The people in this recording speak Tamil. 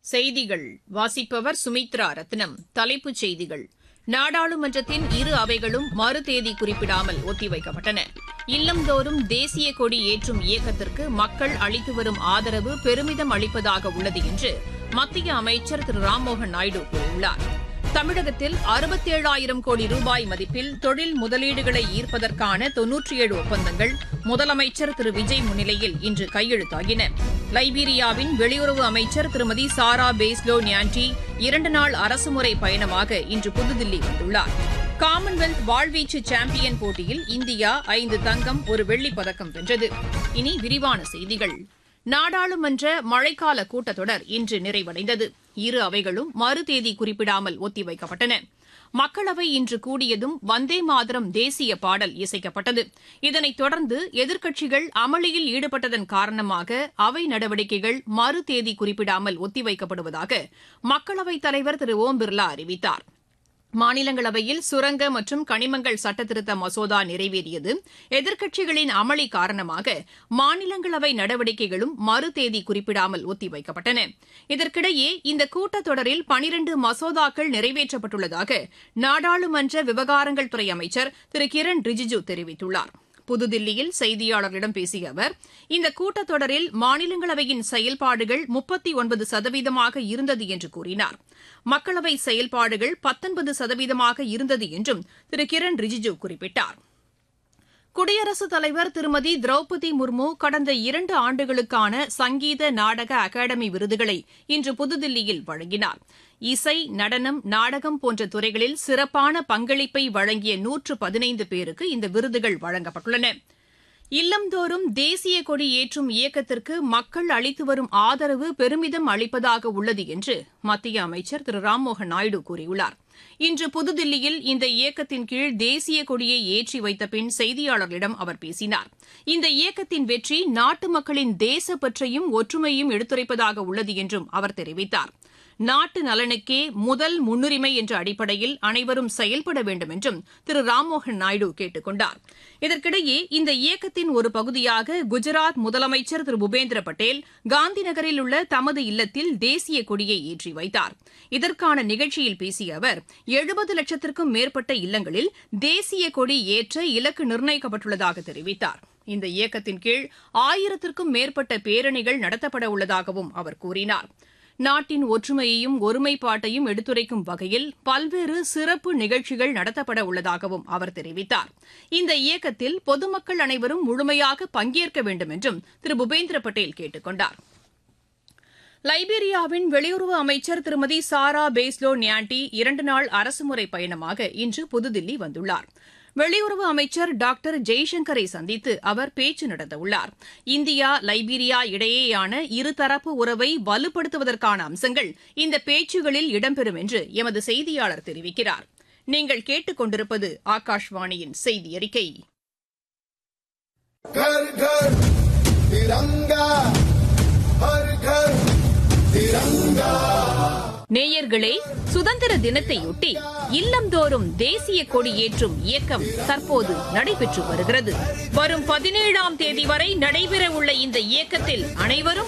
செய்திகள் வாசிப்பவர் சுமித்ரா ரத்னம் தலைப்புச் செய்திகள் நாடாளுமன்றத்தின் இரு அவைகளும் மறு தேதி குறிப்பிடாமல் ஒத்திவைக்கப்பட்டன இல்லந்தோறும் தேசிய கொடி ஏற்றும் இயக்கத்திற்கு மக்கள் அளித்து வரும் ஆதரவு பெருமிதம் அளிப்பதாக உள்ளது என்று மத்திய அமைச்சர் திரு ராம்மோகன் நாயுடு கூறியுள்ளார் தமிழகத்தில் அறுபத்தேழாயிரம் கோடி ரூபாய் மதிப்பில் தொழில் முதலீடுகளை ஈர்ப்பதற்கான தொன்னூற்றி ஏழு ஒப்பந்தங்கள் முதலமைச்சர் திரு விஜய் முன்னிலையில் இன்று கையெழுத்தாகின லைபீரியாவின் வெளியுறவு அமைச்சர் திருமதி சாரா பேஸ்லோ நியாண்டி இரண்டு நாள் அரசுமுறை பயணமாக இன்று புதுதில்லி வந்துள்ளார் காமன்வெல்த் வாழ்வீச்சு சாம்பியன் போட்டியில் இந்தியா ஐந்து தங்கம் ஒரு வெள்ளிப் பதக்கம் வென்றது இனி விரிவான செய்திகள் நாடாளுமன்ற மழைக்கால கூட்டத்தொடர் இன்று நிறைவடைந்தது இரு அவைகளும் மறு தேதி குறிப்பிடாமல் ஒத்திவைக்கப்பட்டன மக்களவை இன்று கூடியதும் வந்தே மாதரம் தேசிய பாடல் இசைக்கப்பட்டது இதனைத் தொடர்ந்து எதிர்க்கட்சிகள் அமளியில் ஈடுபட்டதன் காரணமாக அவை நடவடிக்கைகள் மறு தேதி குறிப்பிடாமல் ஒத்திவைக்கப்படுவதாக மக்களவைத் தலைவர் திரு ஓம் பிர்லா அறிவித்தார் மாநிலங்களவையில் சுரங்க மற்றும் கனிமங்கள் சட்டத்திருத்த மசோதா நிறைவேறியது எதிர்க்கட்சிகளின் அமளி காரணமாக மாநிலங்களவை நடவடிக்கைகளும் மறு தேதி குறிப்பிடாமல் ஒத்திவைக்கப்பட்டன இதற்கிடையே இந்த கூட்டத்தொடரில் பனிரண்டு மசோதாக்கள் நிறைவேற்றப்பட்டுள்ளதாக நாடாளுமன்ற விவகாரங்கள் துறை அமைச்சர் திரு கிரண் ரிஜிஜு தெரிவித்துள்ளார் புதுதில்லியில் செய்தியாளர்களிடம் பேசிய அவர் இந்த கூட்டத்தொடரில் மாநிலங்களவையின் செயல்பாடுகள் முப்பத்தி ஒன்பது சதவீதமாக இருந்தது என்று கூறினார் மக்களவை செயல்பாடுகள் பத்தொன்பது சதவீதமாக இருந்தது என்றும் திரு கிரண் ரிஜிஜு குறிப்பிட்டார் குடியரசுத் தலைவர் திருமதி திரௌபதி முர்மு கடந்த இரண்டு ஆண்டுகளுக்கான சங்கீத நாடக அகாடமி விருதுகளை இன்று புதுதில்லியில் வழங்கினார் இசை நடனம் நாடகம் போன்ற துறைகளில் சிறப்பான பங்களிப்பை வழங்கிய நூற்று பதினைந்து பேருக்கு இந்த விருதுகள் வழங்கப்பட்டுள்ளன இல்லந்தோறும் தேசிய கொடி ஏற்றும் இயக்கத்திற்கு மக்கள் அளித்து வரும் ஆதரவு பெருமிதம் அளிப்பதாக உள்ளது என்று மத்திய அமைச்சர் திரு ராம்மோகன் நாயுடு கூறியுள்ளார் இன்று புதுதில்லியில் இந்த இயக்கத்தின் கீழ் தேசிய கொடியை ஏற்றி வைத்த பின் செய்தியாளர்களிடம் அவர் பேசினார் இந்த இயக்கத்தின் வெற்றி நாட்டு மக்களின் தேசப்பற்றையும் ஒற்றுமையும் எடுத்துரைப்பதாக உள்ளது என்றும் அவர் தெரிவித்தார் நாட்டு நலனுக்கே முதல் முன்னுரிமை என்ற அடிப்படையில் அனைவரும் செயல்பட வேண்டும் என்றும் திரு ராம்மோகன் நாயுடு கேட்டுக் கொண்டார் இதற்கிடையே இந்த இயக்கத்தின் ஒரு பகுதியாக குஜராத் முதலமைச்சர் திரு பூபேந்திர பட்டேல் காந்தி நகரில் உள்ள தமது இல்லத்தில் தேசிய கொடியை ஏற்றி வைத்தார் இதற்கான நிகழ்ச்சியில் பேசிய அவர் எழுபது லட்சத்திற்கும் மேற்பட்ட இல்லங்களில் தேசிய கொடி ஏற்ற இலக்கு நிர்ணயிக்கப்பட்டுள்ளதாக தெரிவித்தார் இந்த இயக்கத்தின் கீழ் ஆயிரத்திற்கும் மேற்பட்ட பேரணிகள் நடத்தப்பட உள்ளதாகவும் அவர் கூறினார் நாட்டின் ஒற்றுமையையும் ஒருமைப்பாட்டையும் எடுத்துரைக்கும் வகையில் பல்வேறு சிறப்பு நிகழ்ச்சிகள் நடத்தப்பட உள்ளதாகவும் அவர் தெரிவித்தார் இந்த இயக்கத்தில் பொதுமக்கள் அனைவரும் முழுமையாக பங்கேற்க வேண்டும் என்றும் திரு பூபேந்திர பட்டேல் கேட்டுக் கொண்டார் லைபீரியாவின் வெளியுறவு அமைச்சர் திருமதி சாரா பேஸ்லோ நியாண்டி இரண்டு நாள் அரசுமுறை பயணமாக இன்று புதுதில்லி வந்துள்ளார் வெளியுறவு அமைச்சர் டாக்டர் ஜெய்சங்கரை சந்தித்து அவர் பேச்சு நடத்தவுள்ளார் இந்தியா லைபீரியா இடையேயான இருதரப்பு உறவை வலுப்படுத்துவதற்கான அம்சங்கள் இந்த பேச்சுகளில் இடம்பெறும் என்று எமது செய்தியாளர் தெரிவிக்கிறார் நீங்கள் கேட்டுக் கொண்டிருப்பது ஆகாஷ்வாணியின் செய்தி அறிக்கை घर घर तिरंगा हर घर तिरंगा நேயர்களே சுதந்திர தினத்தையொட்டி இல்லந்தோறும் தேசிய கொடி ஏற்றும் இயக்கம் தற்போது நடைபெற்று வருகிறது வரும் பதினேழாம் தேதி வரை நடைபெறவுள்ள இந்த இயக்கத்தில் அனைவரும்